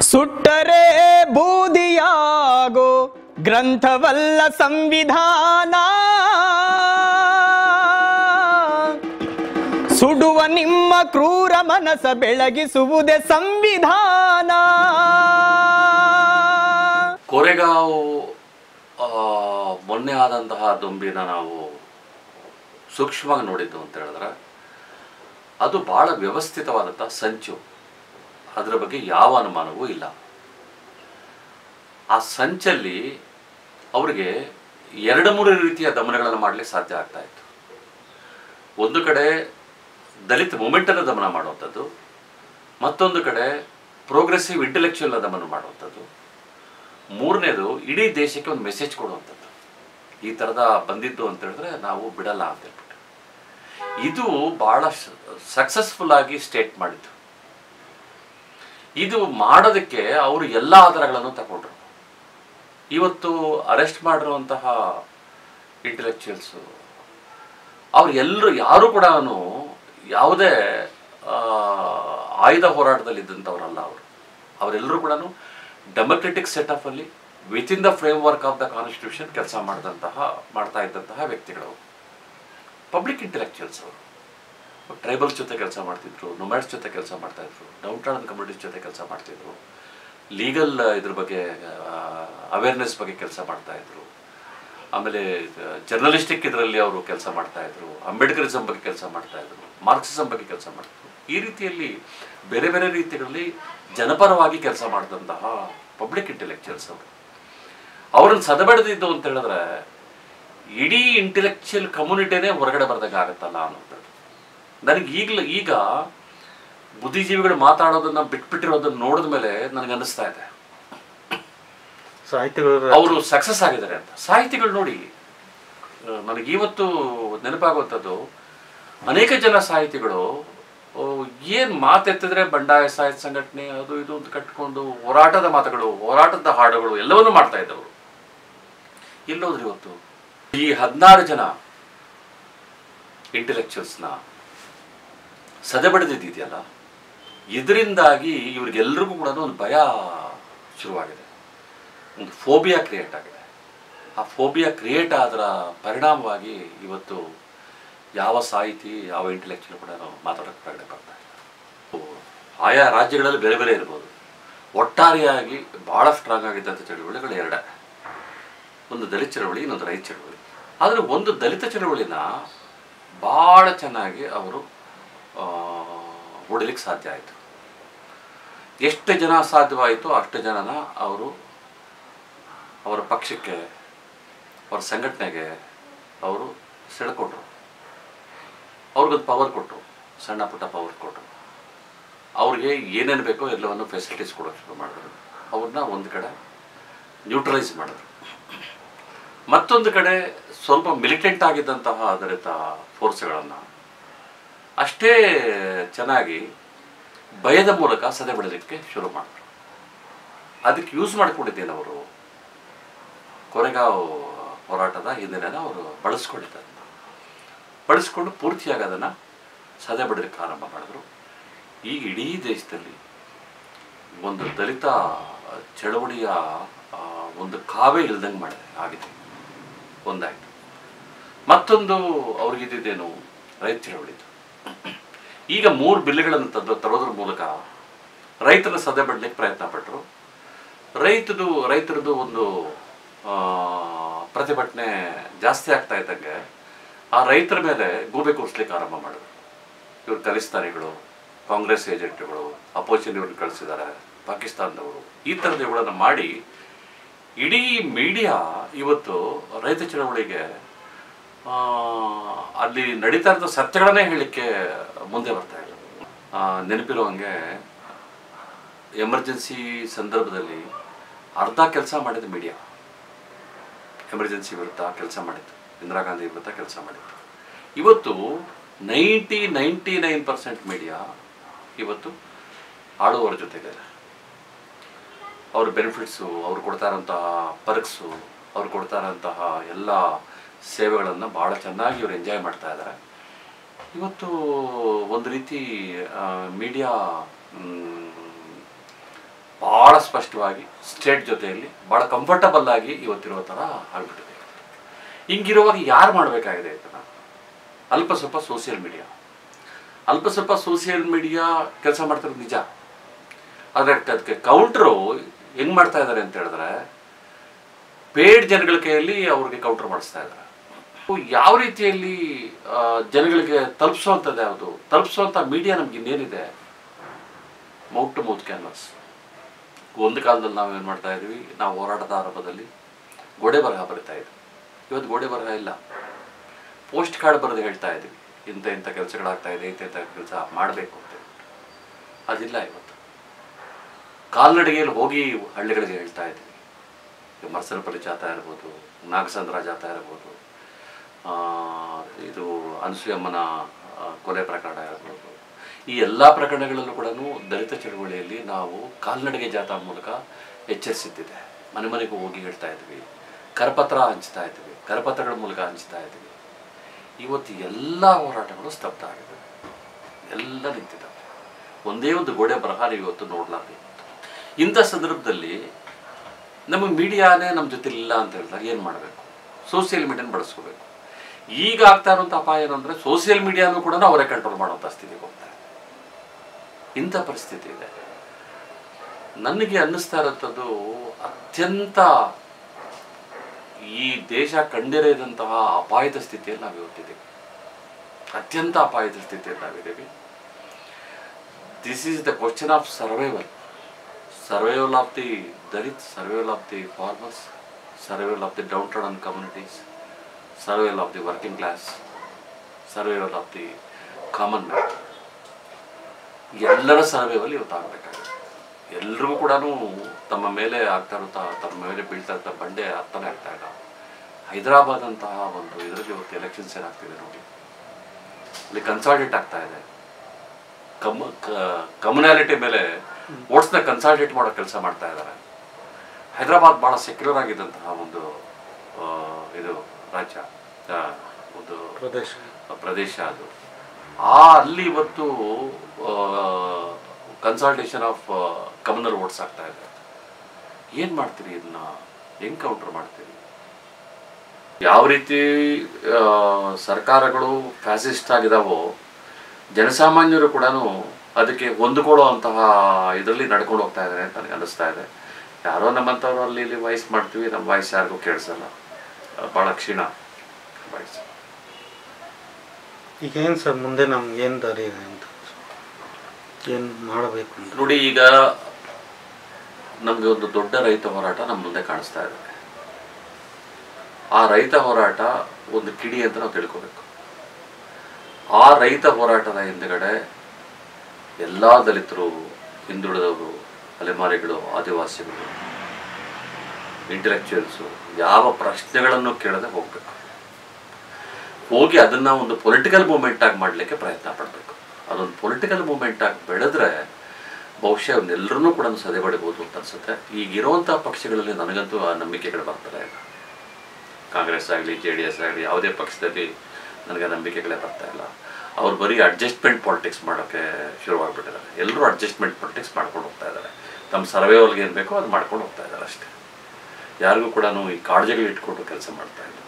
ಸುಟ್ಟರೆ ಬೂದಿಯಾಗೋ ಗ್ರಂಥವಲ್ಲ ಸಂವಿಧಾನ ಸುಡುವ ನಿಮ್ಮ ಕ್ರೂರ ಮನಸ ಬೆಳಗಿಸುವುದೇ ಸಂವಿಧಾನ ಕೊರೆಗಾಂವ್ ಆ, ಮೊನ್ನೆ ಆದಂತಹ ದುಂಬಿನ ನಾವು ಸೂಕ್ಷ್ಮವಾಗಿ ನೋಡಿದ್ದು ಅಂತ ಹೇಳಿದ್ರೆ ಅದು ಬಹಳ ವ್ಯವಸ್ಥಿತವಾದಂಥ ಸಂಚು ಅದರ ಬಗ್ಗೆ ಯಾವ ಅನುಮಾನವೂ ಇಲ್ಲ ಆ ಸಂಚಲ್ಲಿ ಅವರಿಗೆ ಎರಡು ಮೂರು ರೀತಿಯ ದಮನಗಳನ್ನು ಮಾಡಲಿಕ್ಕೆ ಸಾಧ್ಯ ಆಗ್ತಾ ಇತ್ತು ಒಂದು ಕಡೆ ದಲಿತ ಮೂಮೆಂಟನ್ನು ದಮನ ಮಾಡುವಂಥದ್ದು ಮತ್ತೊಂದು ಕಡೆ ಪ್ರೋಗ್ರೆಸಿವ್ ಇಂಟೆಲೆಕ್ಚುಯಲ್ ದಮನ ಮಾಡುವಂಥದ್ದು ಮೂರನೇದು ಇಡೀ ದೇಶಕ್ಕೆ ಒಂದು ಮೆಸೇಜ್ ಕೊಡುವಂಥದ್ದು ಈ ಥರದ ಬಂದಿದ್ದು ಅಂತ ಹೇಳಿದ್ರೆ ನಾವು ಬಿಡಲ್ಲ ಅಂತ ಹೇಳ್ಬಿಟ್ಟು ಇದು ಬಹಳ ಸಕ್ಸಸ್ಫುಲ್ ಆಗಿ ಸ್ಟೇಟ್ ಮಾಡಿದ್ದು ಇದು ಮಾಡೋದಕ್ಕೆ ಅವರು ಎಲ್ಲ ಆಧಾರಗಳನ್ನು ತಗೊಂಡ್ರು ಇವತ್ತು ಅರೆಸ್ಟ್ ಮಾಡಿರುವಂತಹ ಇಂಟೆಲೆಕ್ಚುಯಲ್ಸು ಅವ್ರು ಎಲ್ಲರೂ ಯಾರು ಕೂಡ ಯಾವುದೇ ಆ, ಆಯುಧ ಹೋರಾಟದಲ್ಲಿದ್ದಂಥವ್ರಲ್ಲ ಅವರು ಅವರೆಲ್ಲರೂ ಕೂಡ ಡೆಮೊಕ್ರೆಟಿಕ್ ಸೆಟಪ್ಪಲ್ಲಿ within the framework of the constitution ಕೆಲಸ ಮಾಡಿದಂತಹ ಮಾಡ್ತಾ ಇದ್ದಂತಹ ವ್ಯಕ್ತಿಗಳು ಪಬ್ಲಿಕ್ ಇಂಟೆಲೆಕ್ಚುಯಲ್ಸ್ ಅವರು ಟ್ರೈಬಲ್ಸ್ ಜೊತೆ ಕೆಲಸ ಮಾಡ್ತಿದ್ರು ನೊಮ್ಯಾಡ್ಸ್ ಜೊತೆ ಕೆಲಸ ಮಾಡ್ತಾ ಇದ್ರು ಡೌನ್ ಟೌನ್ ಕಮ್ಯುನಿಟೀಸ್ ಜೊತೆ ಕೆಲಸ ಮಾಡ್ತಿದ್ರು ಲೀಗಲ್ ಇದ್ರ ಬಗ್ಗೆ ಅವೇರ್ನೆಸ್ ಬಗ್ಗೆ ಕೆಲಸ ಮಾಡ್ತಾ ಇದ್ರು ಆಮೇಲೆ ಜರ್ನಲಿಸ್ಟಿಕ್ ಇದರಲ್ಲಿ ಅವರು ಕೆಲಸ ಮಾಡ್ತಾ ಇದ್ರು ಅಂಬೇಡ್ಕರಿಸಂ ಬಗ್ಗೆ ಕೆಲಸ ಮಾಡ್ತಾ ಇದ್ರು ಮಾರ್ಕ್ಸಿಸಂ ಬಗ್ಗೆ ಕೆಲಸ ಮಾಡ್ತಿದ್ರು ಈ ರೀತಿಯಲ್ಲಿ ಬೇರೆ ಬೇರೆ ರೀತಿಗಳಲ್ಲಿ ಜನಪರವಾಗಿ ಕೆಲಸ ಮಾಡಿದಂತಹ ಪಬ್ಲಿಕ್ ಇಂಟೆಲೆಕ್ಚುಯಲ್ಸ್ ಅವರು ಅವ್ರನ್ನ ಸದಬೆಳೆದಿದ್ದು ಅಂತ ಹೇಳಿದ್ರೆ ಇಡೀ ಇಂಟೆಲೆಕ್ಚುಯಲ್ ಕಮ್ಯುನಿಟಿನೇ ಹೊರಗಡೆ ಬರ್ದಂಗೆ ಆಗುತ್ತಲ್ಲ ಅನ್ನೋದು ನನಗೆ ಈಗಲೂ ಈಗ ಬುದ್ಧಿಜೀವಿಗಳು ಮಾತಾಡೋದನ್ನ ಬಿಟ್ಬಿಟ್ಟಿರೋದನ್ನ ನೋಡಿದ ಮೇಲೆ ನನಗೆ ಅನ್ನಿಸ್ತಾ ಇದೆ ಸಾಹಿತ್ಯಗಳು ಅವರು ಸಕ್ಸಸ್ ಆಗಿದ್ದಾರೆ ಅಂತ ಸಾಹಿತಿಗಳು ನೋಡಿ ಆ, ನನಗೆ ಇವತ್ತು ನೆನಪಾಗುವಂಥದ್ದು ಅನೇಕ ಜನ ಸಾಹಿತಿಗಳು ಆ, ಏನ್ ಮಾತೆತ್ತಿದ್ರೆ ಬಂಡಾಯ ಸಾಹಿತ್ಯ ಸಂಘಟನೆ ಅದು ಇದು ಅಂತ ಕಟ್ಕೊಂಡು ಹೋರಾಟದ ಮಾತುಗಳು ಹೋರಾಟದ ಹಾಡುಗಳು ಎಲ್ಲವನ್ನೂ ಮಾಡ್ತಾ ಇದ್ದವರು ಎಲ್ಲೋದ್ರಿ ಇವತ್ತು ಈ ಹದಿನಾರು ಜನ ಇಂಟೆಲೆಕ್ಚುಯಲ್ಸ್ನ ಸದೆಬಡಿದಿದೆಯಲ್ಲ ಇದರಿಂದಾಗಿ ಇವ್ರಿಗೆಲ್ರಿಗೂ ಕೂಡ ಒಂದು ಭಯ ಶುರುವಾಗಿದೆ ಒಂದು ಫೋಬಿಯಾ ಕ್ರಿಯೇಟ್ ಆಗಿದೆ ಆ ಫೋಬಿಯಾ ಕ್ರಿಯೇಟ್ ಆದರ ಪರಿಣಾಮವಾಗಿ ಇವತ್ತು ಯಾವ ಸಾಹಿತಿ ಯಾವ ಇಂಟೆಲೆಕ್ಚುಯಲ್ ಕೂಡ ನಾವು ಮಾತಾಡೋಕ್ಕೆ ಹೊರಗಡೆ ಬರ್ತಾ ಇಲ್ಲ ಆಯಾ ರಾಜ್ಯಗಳಲ್ಲಿ ಬೇರೆ ಬೇರೆ ಇರ್ಬೋದು ಒಟ್ಟಾರೆಯಾಗಿ ಭಾಳ ಸ್ಟ್ರಾಂಗ್ ಆಗಿದ್ದಂಥ ಚಳುವಳಿಗಳು ಎರಡೇ ಒಂದು ದಲಿತ ಚಳವಳಿ ಇನ್ನೊಂದು ರೈತ ಚಳವಳಿ ಆದರೆ ಒಂದು ದಲಿತ ಚಳವಳಿನ ಭಾಳ ಚೆನ್ನಾಗಿ ಅವರು ಹೊಡಿಲಿಕ್ಕೆ ಸಾಧ್ಯ ಆಯಿತು ಎಷ್ಟು ಜನ ಸಾಧ್ಯವಾಯಿತು ಅಷ್ಟು ಜನನ ಅವರು ಅವರ ಪಕ್ಷಕ್ಕೆ ಅವರ ಸಂಘಟನೆಗೆ ಅವರು ಸೆಳ್ಕೊಟ್ರು ಅವ್ರಿಗೊಂದು ಪವರ್ ಕೊಟ್ಟರು ಸಣ್ಣ ಪುಟ್ಟ ಪವರ್ ಕೊಟ್ಟರು ಅವ್ರಿಗೆ ಏನೇನು ಬೇಕೋ ಎಲ್ಲವನ್ನು ಫೆಸಿಲಿಟೀಸ್ ಕೊಡೋಕೆ ಶುರು ಮಾಡಿದ್ರು ಅವ್ರನ್ನ ಒಂದು ಕಡೆ ನ್ಯೂಟ್ರಲೈಸ್ ಮಾಡಿದ್ರು ಮತ್ತೊಂದು ಕಡೆ ಸ್ವಲ್ಪ ಮಿಲಿಟೆಂಟ್ ಆಗಿದ್ದಂತಹ ದಲಿತ ಫೋರ್ಸ್ಗಳನ್ನು ಅಷ್ಟೇ ಚೆನ್ನಾಗಿ ಭಯದ ಮೂಲಕ ಸದೆ ಬಿಡಲಿಕ್ಕೆ ಶುರು ಮಾಡಿದ್ರು ಅದಕ್ಕೆ ಯೂಸ್ ಮಾಡಿಕೊಂಡಿದ್ದೇನೆ ಅವರು ಕೊರೆಗಾಂವ್ ಹೋರಾಟದ ಹಿಂದಿನ ಅವರು ಬಳಸ್ಕೊಂಡಿದ್ದಾರೆ ಬಳಸ್ಕೊಂಡು ಪೂರ್ತಿಯಾಗಿ ಅದನ್ನು ಸದೆ ಬಿಡಲಿಕ್ಕೆ ಆರಂಭ ಮಾಡಿದ್ರು ಈಗ ಇಡೀ ದೇಶದಲ್ಲಿ ಒಂದು ದಲಿತ ಚಳವಳಿಯ ಆ, ಒಂದು ಕಾವೇ ಇಲ್ದಂಗೆ ಮಾಡಿದೆ ಆಗಿದೆ ಒಂದಾಯಿತು ಮತ್ತೊಂದು ಅವ್ರಿಗಿದ್ದೇನು ರೈತ ಚಳವಳಿದು ಈಗ ಮೂರು ಬಿಲ್ಗಳನ್ನು ತಂದು ತರೋದ್ರ ಮೂಲಕ ರೈತನ ಸದೆ ಬಿಡಲಿಕ್ಕೆ ಪ್ರಯತ್ನ ಪಟ್ಟರು ರೈತದು ರೈತರದ್ದು ಒಂದು ಆ, ಪ್ರತಿಭಟನೆ ಜಾಸ್ತಿ ಆಗ್ತಾ ಇದ್ದಂಗೆ ಆ ರೈತರ ಮೇಲೆ ಗೂಬೆ ಕೂರಿಸ್ಲಿಕ್ಕೆ ಆರಂಭ ಮಾಡಿದ್ರು ಇವರು ಖಲಿಸ್ತಾನಿಗಳು ಕಾಂಗ್ರೆಸ್ ಏಜೆಂಟ್ಗಳು ಅಪೋಸಿಷನ್ ಇವ್ರನ್ನ ಕಳಿಸಿದ್ದಾರೆ ಪಾಕಿಸ್ತಾನದವರು ಈ ಥರದ ಇವುಗಳನ್ನು ಮಾಡಿ ಇಡೀ ಮೀಡಿಯಾ ಇವತ್ತು ರೈತ ಚಳವಳಿಗೆ ಆ, ಅಲ್ಲಿ ನಡೀತಾ ಇರೋ ಸತ್ಯಗಳನ್ನೇ ಹೇಳಲಿಕ್ಕೆ ಮುಂದೆ ಬರ್ತಾ ಇಲ್ಲ ಆ, ನೆನಪಿರೋ ಹಂಗೆ ಎಮರ್ಜೆನ್ಸಿ ಸಂದರ್ಭದಲ್ಲಿ ಅರ್ಧ ಕೆಲಸ ಮಾಡಿದ ಮೀಡಿಯಾ ಎಮರ್ಜೆನ್ಸಿ ವಿರುದ್ಧ ಕೆಲಸ ಮಾಡಿತ್ತು ಇಂದಿರಾ ಗಾಂಧಿ ವಿರುದ್ಧ ಕೆಲಸ ಮಾಡಿತ್ತು ಇವತ್ತು ninety ninety nine percent media ಇವತ್ತು ಆಳುವವರ ಜೊತೆಗಿದೆ ಅವ್ರ ಬೆನಿಫಿಟ್ಸು ಅವ್ರು ಕೊಡ್ತಾ ಇರೋಂತಹ ಪರ್ಕ್ಸು ಅವ್ರು ಕೊಡ್ತಾ ಇರೋಂತಹ ಎಲ್ಲ ಸೇವೆಗಳನ್ನು ಭಾಳ ಚೆನ್ನಾಗಿ ಇವ್ರು ಎಂಜಾಯ್ ಮಾಡ್ತಾ ಇದ್ದಾರೆ ಇವತ್ತು ಒಂದು ರೀತಿ ಮೀಡಿಯಾ ಭಾಳ ಸ್ಪಷ್ಟವಾಗಿ ಸ್ಟೇಟ್ ಜೊತೆಯಲ್ಲಿ ಭಾಳ ಕಂಫರ್ಟಬಲ್ ಆಗಿ ಇವತ್ತಿರೋ ಥರ ಆಗ್ಬಿಟ್ಟಿದೆ ಹಿಂಗಿರುವಾಗ ಯಾರು ಮಾಡಬೇಕಾಗಿದೆ ಇದನ್ನು ಅಲ್ಪ ಸ್ವಲ್ಪ ಸೋಷಿಯಲ್ ಮೀಡಿಯಾ ಅಲ್ಪ ಸ್ವಲ್ಪ ಸೋಷಿಯಲ್ ಮೀಡಿಯಾ ಕೆಲಸ ಮಾಡ್ತಿರೋದು ನಿಜ ಆದರೆ ಅದಕ್ಕೆ ಕೌಂಟ್ರು ಹೆಂಗ್ ಮಾಡ್ತಾ ಇದ್ದಾರೆ ಅಂತ ಹೇಳಿದ್ರೆ ಪೇಡ್ ಜನಗಳ ಕೈಯಲ್ಲಿ ಅವ್ರಿಗೆ ಕೌಂಟರ್ ಮಾಡಿಸ್ತಾ ಇದ್ದಾರೆ ಯಾವ ರೀತಿಯಲ್ಲಿ ಆ, ಜನಗಳಿಗೆ ತಲುಪಿಸುವಂಥದ್ದು ಯಾವುದು ತಲುಪಿಸುವಂಥ ಮೀಡಿಯಾ ನಮ್ಗೆ ಇನ್ನೇನಿದೆ ಮೌತ್ ಟು ಮೌತ್ ಕ್ಯಾನ್ವಾಸ್ ಒಂದು ಕಾಲದಲ್ಲಿ ನಾವು ಏನು ಮಾಡ್ತಾ ಇದ್ವಿ ನಾವು ಹೋರಾಟದ ಆರಂಭದಲ್ಲಿ ಗೋಡೆ ಬರಹ ಬರಿತಾ ಇದ್ವಿ ಇವತ್ತು ಗೋಡೆ ಬರಹ ಇಲ್ಲ ಪೋಸ್ಟ್ ಕಾರ್ಡ್ ಬರೆದು ಹೇಳ್ತಾ ಇದ್ವಿ ಇಂಥ ಇಂಥ ಕೆಲಸಗಳಾಗ್ತಾ ಇದೆ ಇಂಥ ಇಂಥ ಕೆಲಸ ಮಾಡಬೇಕು ಅಂತ ಹೇಳ್ಬಿಟ್ಟು. ಅದಿಲ್ಲ ಇವತ್ತು ಕಾಲ್ನಡಿಗೆಯಲ್ಲಿ ಹೋಗಿ ಹಳ್ಳಿಗಳಿಗೆ ಹೇಳ್ತಾ ಇದ್ವಿ ಈಗ ಮರ್ಸನಪಲ್ಲಿ ಜಾತಾ ಇರ್ಬೋದು ನಾಗಸಂದ್ರ ಜಾತಾ ಇರ್ಬೋದು ಆ, ಇದು ಅನಸೂಯಮ್ಮನ ಆ, ಕೊಲೆ ಪ್ರಕರಣ ಇರ್ಬೋದು ಈ ಎಲ್ಲ ಪ್ರಕರಣಗಳಲ್ಲೂ ಕೂಡ ದಲಿತ ಚಳವಳಿಯಲ್ಲಿ ನಾವು ಕಾಲ್ನಡಿಗೆ ಜಾಥಾ ಮೂಲಕ ಎಚ್ಚರಿಸಿದ್ದಿದೆ ಮನೆ ಮನೆಗೂ ಹೋಗಿ ಹೇಳ್ತಾ ಇದ್ವಿ ಕರಪತ್ರ ಹಂಚ್ತಾ ಇದ್ವಿ ಕರಪತ್ರಗಳ ಮೂಲಕ ಹಂಚ್ತಾ ಇದ್ವಿ ಇವತ್ತು ಎಲ್ಲ ಹೋರಾಟಗಳು ಸ್ತಬ್ಧ ಆಗಿದೆ ಎಲ್ಲ ನಿಂತಿದ್ದಾವೆ ಒಂದೇ ಒಂದು ಗೋಡೆ ಬರಹ ನೀವು ಇವತ್ತು ನೋಡಲಾರ್ದು ಇಂಥ ಸಂದರ್ಭದಲ್ಲಿ ನಮಗೆ ಮೀಡಿಯಾನೇ ನಮ್ಮ ಜೊತೆ ಇಲ್ಲ ಅಂತ ಹೇಳಿದಾಗ ಏನು ಮಾಡಬೇಕು ಸೋಷಿಯಲ್ ಮೀಡಿಯಾನ ಬಳಸ್ಕೋಬೇಕು ಈಗ ಆಗ್ತಾ ಇರುವಂಥ ಅಪಾಯ ಏನಂದರೆ ಸೋಷಿಯಲ್ ಮೀಡಿಯಾನು ಕೂಡ ಅವರೇ ಕಂಟ್ರೋಲ್ ಮಾಡುವಂಥ ಸ್ಥಿತಿಗೆ ಹೋಗ್ತಾರೆ ಇಂಥ ಪರಿಸ್ಥಿತಿ ಇದೆ ನನಗೆ ಅನ್ನಿಸ್ತಾ ಇರೋಂಥದ್ದು ಅತ್ಯಂತ ಈ ದೇಶ ಕಂಡಿರದಂತಹ ಅಪಾಯದ ಸ್ಥಿತಿಯಲ್ಲಿ ನಾವು ಇವತ್ತಿದ್ದೀವಿ ಅತ್ಯಂತ ಅಪಾಯದ ಸ್ಥಿತಿಯಲ್ಲಿ ನಾವಿದ್ದೀವಿ this is the question of survival survival of the Dalit survival of the farmers survival of the downtown communities survival of the working class survival of the common man ಎಲ್ಲರ ಸರ್ವೈವಲ್ ಇವತ್ತು ಆಗಬೇಕಾಗಿದೆ ಎಲ್ರಿಗೂ ಕೂಡ ತಮ್ಮ ಮೇಲೆ ಆಗ್ತಾ ಇರುತ್ತಾ ತಮ್ಮ ಮೇಲೆ ಬೀಳ್ತಾ ಇರ್ತಾ ಬಂಡೆ ಅರ್ಥನೇ ಆಗ್ತಾ ಇಲ್ಲ ಹೈದರಾಬಾದ್ ಅಂತಹ ಒಂದು ಇದರಲ್ಲಿ ಇವತ್ತು ಎಲೆಕ್ಷನ್ಸ್ ಏನಾಗ್ತಿದೆ ನೋಡಿ ಅಲ್ಲಿ ಕನ್ಸಾಲ್ಟೇಟ್ ಆಗ್ತಾ ಇದೆ ಕಮ್ ಕಮ್ಯುನಾಲಿಟಿ ಮೇಲೆ ಓಟ್ಸ್ನ ಕನ್ಸಾಲ್ಟೇಟ್ ಮಾಡೋ ಕೆಲಸ ಮಾಡ್ತಾ ಇದ್ದಾರೆ ಹೈದರಾಬಾದ್ ಭಾಳ ಸೆಕ್ಯೂರ್ ಆಗಿದ್ದಂತಹ ಒಂದು ಆ, ಇದು ರಾಜ್ಯ ಆ, ಒಂದು ಪ್ರದೇಶ ಪ್ರದೇಶ ಅದು ಆ ಅಲ್ಲಿ ಇವತ್ತು ಕನ್ಸಲ್ಟೇಷನ್ ಆಫ್ ಕಮ್ಯುನಲ್ ವೋಟ್ಸ್ ಆಗ್ತಾ ಇದೆ ಏನು ಮಾಡ್ತೀರಿ ಇದನ್ನ ಹೆಂಗ್ ಕೌಂಟರ್ ಮಾಡ್ತೀರಿ ಯಾವ ರೀತಿ ಆ, ಸರ್ಕಾರಗಳು ಫ್ಯಾಸಿಸ್ಟ್ ಆಗಿದಾವೋ ಜನಸಾಮಾನ್ಯರು ಕೂಡ ಅದಕ್ಕೆ ಹೊಂದಿಕೊಳ್ಳುವಂತಹ ಇದರಲ್ಲಿ ನಡ್ಕೊಂಡು ಹೋಗ್ತಾ ಇದ್ದಾರೆ ಅಂತ ನನಗೆ ಅನ್ನಿಸ್ತಾ ಇದೆ ಯಾರೋ ನಮ್ಮಂಥವ್ರು ಅಲ್ಲಿ ಇಲ್ಲಿ ವಾಯ್ಸ್ ಮಾಡ್ತೀವಿ ನಮ್ಮ ವಾಯ್ಸ್ ಯಾರಿಗೂ ಕೇಳಿಸಲ್ಲ ಭಾಳ ಕ್ಷೀಣ ವಾಯ್ಸ್ ಈಗ ಏನು ಸರ್ ಮುಂದೆ ನಮ್ಗೆ ಏನು ದಾರಿ ಇದೆ ಅಂತ ಏನು ಮಾಡಬೇಕು ಅಂತ ನೋಡಿ ಈಗ ನಮಗೆ ಒಂದು ದೊಡ್ಡ ರೈತ ಹೋರಾಟ ನಮ್ಮ ಮುಂದೆ ಕಾಣಿಸ್ತಾ ಇದೆ ಆ ರೈತ ಹೋರಾಟ ಒಂದು ಕಿಡಿ ಅಂತ ನಾವು ತಿಳ್ಕೋಬೇಕು ಆ ರೈತ ಹೋರಾಟದ ಹಿಂದುಗಡೆ ಎಲ್ಲ ದಲಿತರು ಹಿಂದುಳಿದವರು ಅಲೆಮಾರಿಗಳು ಆದಿವಾಸಿಗಳು ಇಂಟೆಲೆಕ್ಚುಯಲ್ಸು ಯಾವ ಪ್ರಶ್ನೆಗಳನ್ನು ಕೇಳದೆ ಹೋಗ್ಬೇಕು ಹೋಗಿ ಅದನ್ನ ಒಂದು ಪೊಲಿಟಿಕಲ್ ಮೂಮೆಂಟ್ ಆಗಿ ಮಾಡಲಿಕ್ಕೆ ಪ್ರಯತ್ನ ಪಡಬೇಕು ಅದೊಂದು ಪೊಲಿಟಿಕಲ್ ಮೂಮೆಂಟ್ ಆಗಿ ಬೆಳೆದ್ರೆ ಬಹುಶಃ ಅವನ್ನೆಲ್ಲರನ್ನೂ ಕೂಡ ಸದೆ ಬಡಿಬೋದು ಅಂತ ಅನ್ಸುತ್ತೆ ಈಗಿರುವಂಥ ಪಕ್ಷಗಳಲ್ಲಿ ನನಗಂತೂ ಆ ನಂಬಿಕೆಗಳು ಬರ್ತಾರೆ ಇಲ್ಲ ಕಾಂಗ್ರೆಸ್ ಆಗಲಿ ಜೆ ಡಿ ಎಸ್ ಆಗಲಿ ಯಾವುದೇ ಪಕ್ಷದಲ್ಲಿ ನನಗೆ ಆ ನಂಬಿಕೆಗಳೇ ಬರ್ತಾ ಇಲ್ಲ ಅವ್ರು ಬರೀ ಅಡ್ಜಸ್ಟ್ಮೆಂಟ್ ಪಾಲಿಟಿಕ್ಸ್ ಮಾಡೋಕ್ಕೆ ಶುರುವಾಗ್ಬಿಟ್ಟಿದ್ದಾರೆ ಎಲ್ಲರೂ ಅಡ್ಜಸ್ಟ್ಮೆಂಟ್ ಪಾಲಿಟಿಕ್ಸ್ ಮಾಡ್ಕೊಂಡು ಹೋಗ್ತಾ ಇದ್ದಾರೆ ತಮ್ಮ ಸರ್ವೇವಲ್ಗೆ ಏನು ಬೇಕೋ ಅದು ಮಾಡ್ಕೊಂಡು ಹೋಗ್ತಾ ಇದ್ದಾರೆ ಅಷ್ಟೇ ಯಾರಿಗೂ ಕೂಡ ಈ ಕಾಳಜಿಗಳು ಇಟ್ಕೊಂಡು ಕೆಲಸ ಮಾಡ್ತಾ ಇಲ್ಲ